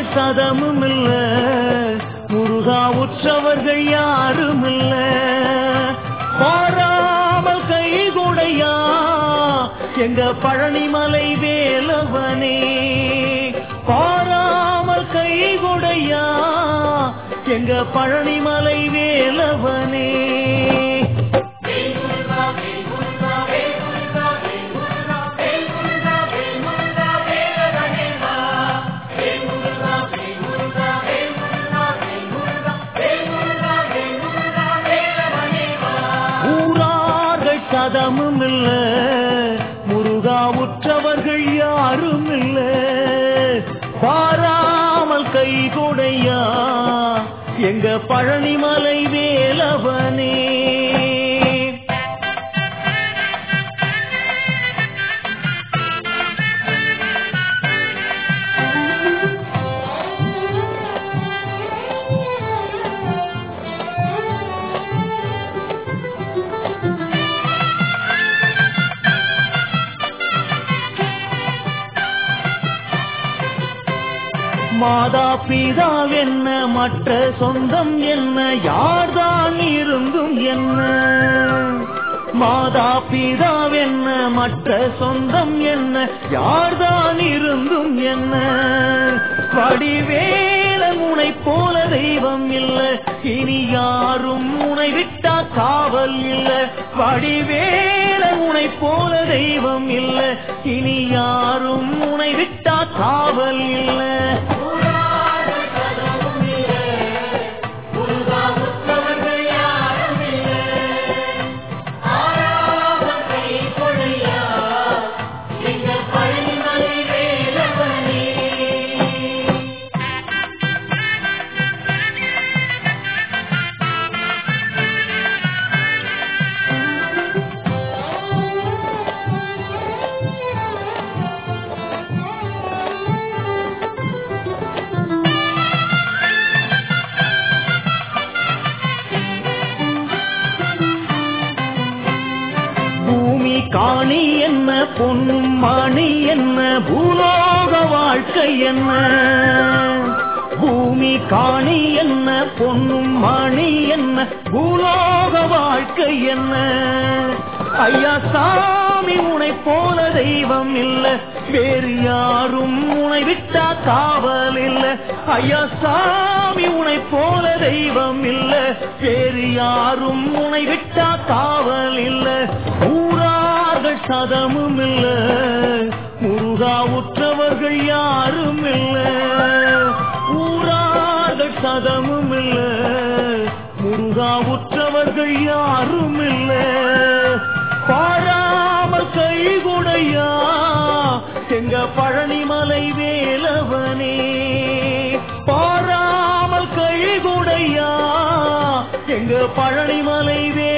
சதமும் இல்ல முருகா உற்றவர்கள் யாரும் இல்ல பாராமல் கை கொடையா எங்க பழனிமலை வேலவனே பாராமல் கை கொடையா எங்க பழனிமலை வேலவனே ஊரார்கள் சதமும் இல்ல முருகா உற்றவர்கள் யாரும் இல்ல பாராமல் கை கொடையா எங்க பழனிமலை வேலவனே மாதா பிதாவென்ன மற்ற சொந்தம் என்ன யார்தான் இருந்தும் என்ன மாதா பிதாவென்ன மற்ற சொந்தம் என்ன யார்தான் இருந்தும் என்ன வடிவேலன் உனை போல தெய்வம் இல்ல இனி யாரும் உனை விட்டா காவல் இல்ல வடிவேலன் உனை போல தெய்வம் இல்ல இனி யாரும் உனை விட்டா காவல் இல்ல பூமி காணி என்ன பொன்னும் மணி என்ன பூலோக வாழ்க்கை என்ன பூமி காணி என்ன பொன்னும் மணி என்ன பூலோக வாழ்க்கை என்ன ஐயா சாமி உனை போல தெய்வம் இல்ல வேறு யாரும் உனை விட்டா காவல் இல்ல ஐயா சாமி உனை போல தெய்வம் இல்ல வேறு யாரும் உனை விட்டா காவல் இல்ல ஊரார்கள் சதமும் இல்ல முருகா உற்றவர்கள் யாரும் இல்ல ஊரார்கள் சதமும் இல்ல முருகா உற்றவர்கள் யாரும் இல்ல பாராமல் கை கொடையா எங்க பழனிமலை வேலவனே பாராமல் கை கொடையா எங்க பழனிமலை வே